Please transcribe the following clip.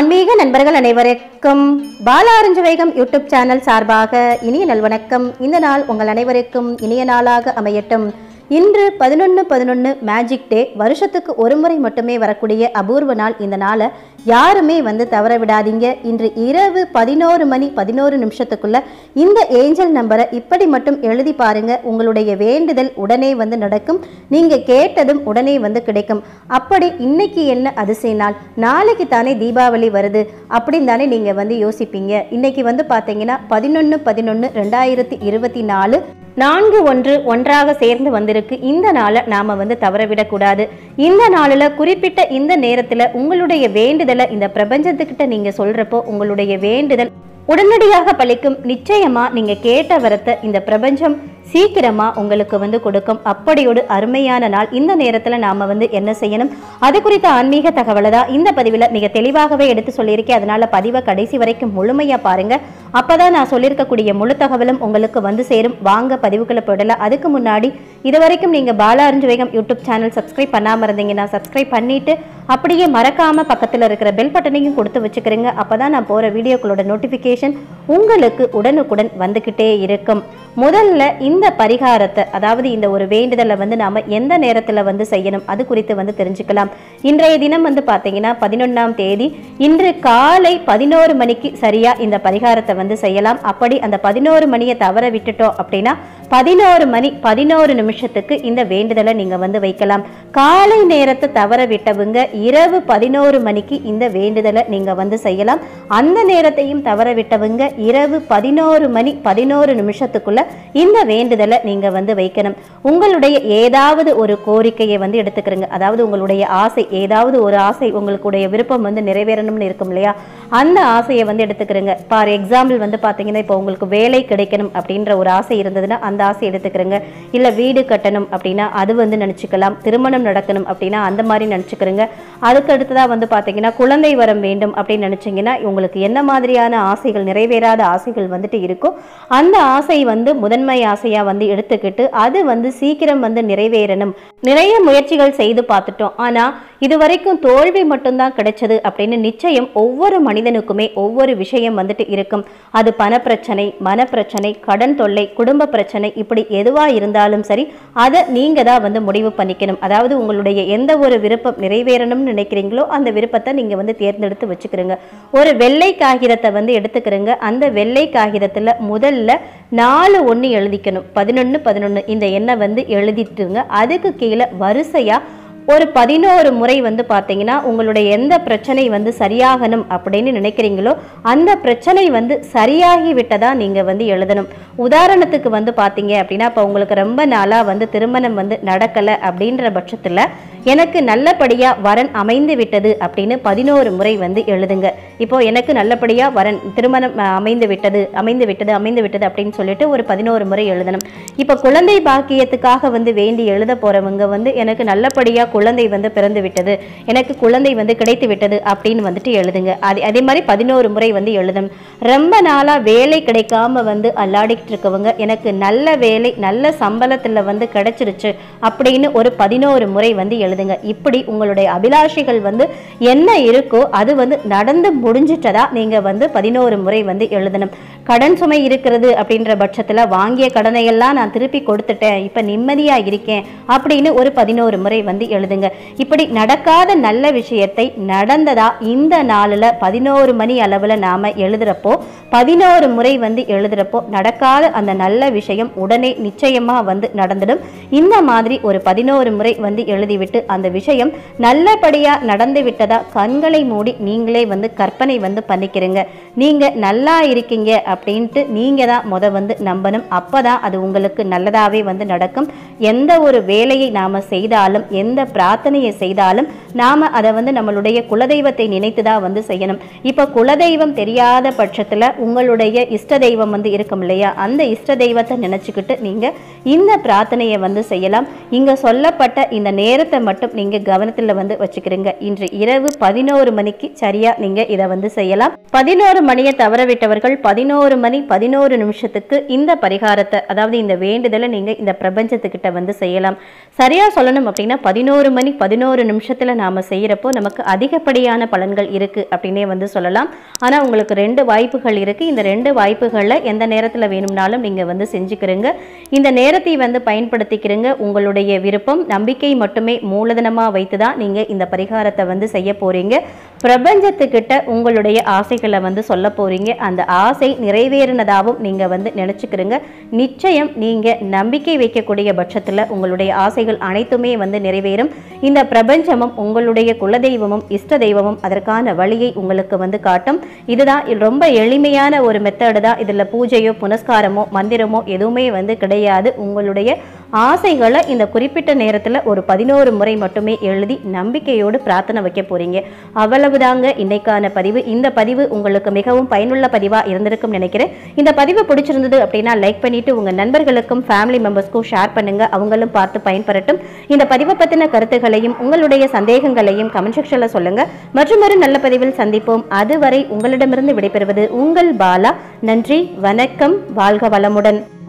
ஆன்மீக நண்பர்கள் அனைவருக்கும் பாலா ஆரஞ்சு வேகம் யூடியூப் சேனல் சார்பாக இனிய நல்வணக்கம் இந்த நாள் உங்கள் அனைவருக்கும் இனிய நாளாக அமையட்டும் இன்று பதினொன்று பதினொன்று மேஜிக் டே வருஷத்துக்கு ஒரு முறை மட்டுமே வரக்கூடிய அபூர்வ நாள் இந்த நாளை யாருமே வந்து தவற விடாதீங்க இன்று இரவு பதினோரு மணி பதினோரு நிமிஷத்துக்குள்ள இந்த ஏஞ்சல் நம்பரை இப்படி மட்டும் எழுதி பாருங்க உங்களுடைய வேண்டுதல் உடனே வந்து நடக்கும் நீங்க கேட்டதும் உடனே வந்து கிடைக்கும் அப்படி இன்னைக்கு என்ன அதிசய நாள் நாளைக்கு தானே தீபாவளி வருது அப்படின்னு தானே நீங்க வந்து யோசிப்பீங்க இன்னைக்கு வந்து பாத்தீங்கன்னா பதினொன்று பதினொன்று ரெண்டாயிரத்தி இருபத்தி நாலு நான்கு ஒன்று ஒன்றாக சேர்ந்து வந்திருக்கு இந்த நாளை நாம வந்து தவறவிடக்கூடாது இந்த நாளில் குறிப்பிட்ட இந்த நேரத்துல உங்களுடைய வேண்டுதலை இந்த பிரபஞ்சத்துக்கிட்ட நீங்க சொல்றப்போ உங்களுடைய வேண்டுதல் உடனடியாக பலிக்கும் நிச்சயமா நீங்க கேட்ட வரத்தை இந்த பிரபஞ்சம் சீக்கிரமா உங்களுக்கு வந்து கொடுக்கும் அப்படி ஒரு அருமையான நாள் இந்த நேரத்துல நாம வந்து என்ன செய்யணும் அது குறித்த ஆன்மீக தகவலை தான் இந்த பதிவில் மிக தெளிவாகவே எடுத்து சொல்லியிருக்கேன் அதனால பதிவை கடைசி வரைக்கும் முழுமையா பாருங்க அப்பதான் நான் சொல்லியிருக்கக்கூடிய முழு தகவலும் உங்களுக்கு வந்து சேரும் வாங்க பதிவுக்குள்ள போயிடலாம் அதுக்கு முன்னாடி இது வரைக்கும் நீங்க பாலா அறிஞ்சு வேகம் யூடியூப் சேனல் சப்ஸ்கிரைப் பண்ணாம இருந்தீங்கன்னா சப்ஸ்கிரைப் பண்ணிட்டு அப்படியே மறக்காம பக்கத்துல இருக்கிற பெல் பட்டனையும் கொடுத்து வச்சுக்கிறீங்க அப்பதான் நான் போற வீடியோக்களோட நோட்டிபிகேஷன் உங்களுக்கு உடனுக்குடன் வந்துகிட்டே இருக்கும் முதல்ல இந்த பரிகாரத்தை அதாவது இந்த ஒரு வேண்டுதலை வந்து நாம எந்த நேரத்துல வந்து செய்யணும் அது குறித்து வந்து தெரிஞ்சுக்கலாம் இன்றைய தினம் வந்து பாத்தீங்கன்னா பதினொன்னாம் தேதி இன்று காலை பதினோரு மணிக்கு சரியா இந்த பரிகாரத்தை வந்து செய்யலாம் அப்படி அந்த பதினோரு மணியை தவற விட்டுட்டோம் அப்படின்னா பதினோரு மணி பதினோரு நிமிஷத்துக்கு இந்த வேண்டுதலை நீங்க வந்து வைக்கலாம் காலை நேரத்தை தவற விட்டவங்க இரவு பதினோரு மணிக்கு இந்த வேண்டுதலை நீங்க வந்து செய்யலாம் அந்த நேரத்தையும் தவற விட்டவங்க இரவு பதினோரு மணி பதினோரு நிமிஷத்துக்குள்ள இந்த வேண்டுதலை நீங்க வந்து வைக்கணும் உங்களுடைய ஏதாவது ஒரு கோரிக்கையை வந்து எடுத்துக்கிறங்க அதாவது உங்களுடைய ஆசை ஏதாவது ஒரு ஆசை உங்களுடைய விருப்பம் வந்து நிறைவேறணும்னு இருக்கும் இல்லையா அந்த ஆசையை வந்து எடுத்துக்கிறங்க ஃபார் எக்ஸாம்பிள் வந்து பார்த்தீங்கன்னா இப்போ உங்களுக்கு வேலை கிடைக்கணும் அப்படின்ற ஒரு ஆசை இருந்ததுன்னா அந்த ஆசை எடுத்துக்கிறங்க இல்லை வீடு கட்டணும் அப்படின்னா அது வந்து நினச்சிக்கலாம் திருமணம் நடக்கணும் அப்படின்னா அந்த மாதிரி நினச்சிக்கிறங்க அதுக்கு அடுத்ததாக வந்து பார்த்தீங்கன்னா குழந்தை வரம் வேண்டும் அப்படின்னு நினச்சிங்கன்னா உங்களுக்கு என்ன மாதிரியான ஆசைகள் நிறைவேறாத ஆசைகள் வந்துட்டு இருக்கோ அந்த ஆசை வந்து முதன்மை ஆசையாக வந்து எடுத்துக்கிட்டு அது வந்து சீக்கிரம் வந்து நிறைவேறணும் நிறைய முயற்சிகள் செய்து பார்த்துட்டோம் ஆனால் இது வரைக்கும் தோல்வி மட்டும்தான் கிடைச்சது அப்படின்னு நிச்சயம் ஒவ்வொரு மனிதனுக்குமே ஒவ்வொரு விஷயம் வந்துட்டு இருக்கும் அது பணப்பிரச்சனை மனப்பிரச்சனை கடன் தொல்லை குடும்ப பிரச்சனை இப்படி எதுவா இருந்தாலும் சரி அதை நீங்க தான் வந்து முடிவு பண்ணிக்கணும் அதாவது உங்களுடைய எந்த ஒரு விருப்பம் நிறைவேறணும்னு நினைக்கிறீங்களோ அந்த விருப்பத்தை நீங்க வந்து தேர்ந்தெடுத்து வச்சுக்கிறீங்க ஒரு வெள்ளை காகிதத்தை வந்து எடுத்துக்கிறீங்க அந்த வெள்ளை காகிதத்துல முதல்ல நாலு ஒன்று எழுதிக்கணும் பதினொன்று பதினொன்று இந்த எண்ணை வந்து எழுதிட்டுங்க அதுக்கு கீழே வரிசையா ஒரு பதினோரு முறை வந்து பார்த்தீங்கன்னா உங்களுடைய எந்த பிரச்சனை வந்து சரியாகணும் அப்படின்னு நினைக்கிறீங்களோ அந்த பிரச்சனை வந்து சரியாகி விட்டதா நீங்கள் வந்து எழுதணும் உதாரணத்துக்கு வந்து பார்த்தீங்க அப்படின்னா இப்போ உங்களுக்கு ரொம்ப நாளாக வந்து திருமணம் வந்து நடக்கலை அப்படின்ற பட்சத்தில் எனக்கு நல்லபடியாக வரன் அமைந்து விட்டது அப்படின்னு பதினோரு முறை வந்து எழுதுங்க இப்போ எனக்கு நல்லபடியாக வரன் திருமணம் அஹ், அமைந்து விட்டது அமைந்து விட்டது அமைந்து விட்டது அப்படின்னு சொல்லிட்டு ஒரு பதினோரு முறை எழுதணும் இப்போ குழந்தை பாக்கியத்துக்காக வந்து வேண்டி எழுத போறவங்க வந்து எனக்கு நல்லபடியாக குழந்தை வந்து பிறந்து விட்டது எனக்கு குழந்தை வந்து கிடைத்து விட்டது அப்படின்னு வந்துட்டு எழுதுங்க அதே அதே மாதிரி பதினோரு முறை வந்து எழுதணும் ரொம்ப நாளாக வேலை கிடைக்காம வந்து அல்லாடிக்கிட்டு இருக்கவங்க எனக்கு நல்ல வேலை நல்ல சம்பளத்தில் வந்து கிடைச்சிருச்சு அப்படின்னு ஒரு பதினோரு முறை வந்து எழுதுங்க இப்படி உங்களுடைய அபிலாஷைகள் வந்து என்ன இருக்கோ அது வந்து நடந்து முடிஞ்சிட்டதா நீங்க வந்து பதினோரு முறை வந்து எழுதணும் கடன் சுமை இருக்கிறது அப்படின்ற பட்சத்துல வாங்கிய கடனை எல்லாம் நான் திருப்பி கொடுத்துட்டேன் இப்ப நிம்மதியா இருக்கேன் அப்படின்னு ஒரு பதினோரு முறை வந்து எழுதுங்க இப்படி நடக்காத நல்ல விஷயத்தை நடந்ததா இந்த நாளில் பதினோரு மணி அளவுல நாம எழுதுறப்போ பதினோரு முறை வந்து எழுதுறப்போ நடக்காத அந்த நல்ல விஷயம் உடனே நிச்சயமா வந்து நடந்துடும் இந்த மாதிரி ஒரு பதினோரு முறை வந்து எழுதிவிட்டு அந்த விஷயம் நல்லபடியா நடந்து விட்டதா கண்களை மூடி நீங்களே வந்து கற்பனை வந்து பண்ணிக்கிறீங்க நீங்க நல்லா இருக்கீங்க அப்படின்ட்டு நீங்க தான் முத வந்து நம்பணும் அப்பதான் அது உங்களுக்கு நல்லதாவே வந்து நடக்கும் எந்த ஒரு வேலையை நாம செய்தாலும் எந்த பிரார்த்தனையை செய்தாலும் நாம அதை வந்து நம்மளுடைய குலதெய்வத்தை நினைத்து தான் வந்து செய்யணும் இப்போ குலதெய்வம் தெரியாத பட்சத்துல உங்களுடைய இஷ்ட தெய்வம் வந்து இருக்கும் இல்லையா அந்த இஷ்ட தெய்வத்தை நினைச்சுக்கிட்டு நீங்க இந்த பிரார்த்தனையை வந்து செய்யலாம் இங்க சொல்லப்பட்ட இந்த நேரத்தை மட்டும் நீங்கள் கவனத்தில் வந்து வச்சுக்கிறீங்க இன்று இரவு பதினோரு மணிக்கு சரியா நீங்கள் இதை வந்து செய்யலாம் பதினோரு மணியை தவற விட்டவர்கள் பதினோரு மணி பதினோரு நிமிஷத்துக்கு இந்த பரிகாரத்தை அதாவது இந்த வேண்டுதலை நீங்கள் இந்த பிரபஞ்சத்துக்கிட்ட வந்து செய்யலாம் சரியா சொல்லணும் அப்படின்னா பதினோரு மணி பதினோரு நிமிஷத்தில் நாம் செய்கிறப்போ நமக்கு அதிகப்படியான பலன்கள் இருக்குது அப்படின்னே வந்து சொல்லலாம் ஆனால் உங்களுக்கு ரெண்டு வாய்ப்புகள் இருக்குது இந்த ரெண்டு வாய்ப்புகளில் எந்த நேரத்தில் வேணும்னாலும் நீங்கள் வந்து செஞ்சுக்கிறீங்க இந்த நேரத்தை வந்து பயன்படுத்திக்கிறீங்க உங்களுடைய விருப்பம் நம்பிக்கை மட்டுமே மூலதனமாக வைத்து தான் நீங்கள் இந்த பரிகாரத்தை வந்து செய்ய போகிறீங்க பிரபஞ்சத்துக்கிட்ட உங்களுடைய ஆசைகளை வந்து சொல்ல போகிறீங்க அந்த ஆசை நிறைவேறினதாகவும் நீங்கள் வந்து நினச்சிக்கிறீங்க நிச்சயம் நீங்கள் நம்பிக்கை வைக்கக்கூடிய பட்சத்தில் உங்களுடைய ஆசைகள் அனைத்துமே வந்து நிறைவேறும் இந்த பிரபஞ்சமும் உங்களுடைய குலதெய்வமும் இஷ்ட தெய்வமும் அதற்கான வழியை உங்களுக்கு வந்து காட்டும் இதுதான் இது ரொம்ப எளிமையான ஒரு மெத்தடு தான் இதில் பூஜையோ புனஸ்காரமோ மந்திரமோ எதுவுமே வந்து கிடையாது உங்களுடைய ஆசைகளை இந்த குறிப்பிட்ட நேரத்தில் ஒரு பதினோரு முறை மட்டுமே எழுதி நம்பிக்கையோடு பிரார்த்தனை வைக்க போறீங்க அவ்வளவுதாங்க இன்னைக்கான பதிவு இந்த பதிவு உங்களுக்கு மிகவும் பயனுள்ள பதிவாக இருந்திருக்கும் நினைக்கிறேன் இந்த பதிவு பிடிச்சிருந்தது அப்படின்னா லைக் பண்ணிட்டு உங்க நண்பர்களுக்கும் ஃபேமிலி மெம்பர்ஸ்க்கும் ஷேர் பண்ணுங்க அவங்களும் பார்த்து பயன்பெறட்டும் இந்த பதிவை பற்றின கருத்துகளையும் உங்களுடைய சந்தேகங்களையும் கமெண்ட் செக்ஷனில் சொல்லுங்க மற்றும் ஒரு நல்ல பதிவில் சந்திப்போம் அதுவரை உங்களிடமிருந்து விடைபெறுவது உங்கள் பாலா நன்றி வணக்கம் வாழ்க வளமுடன்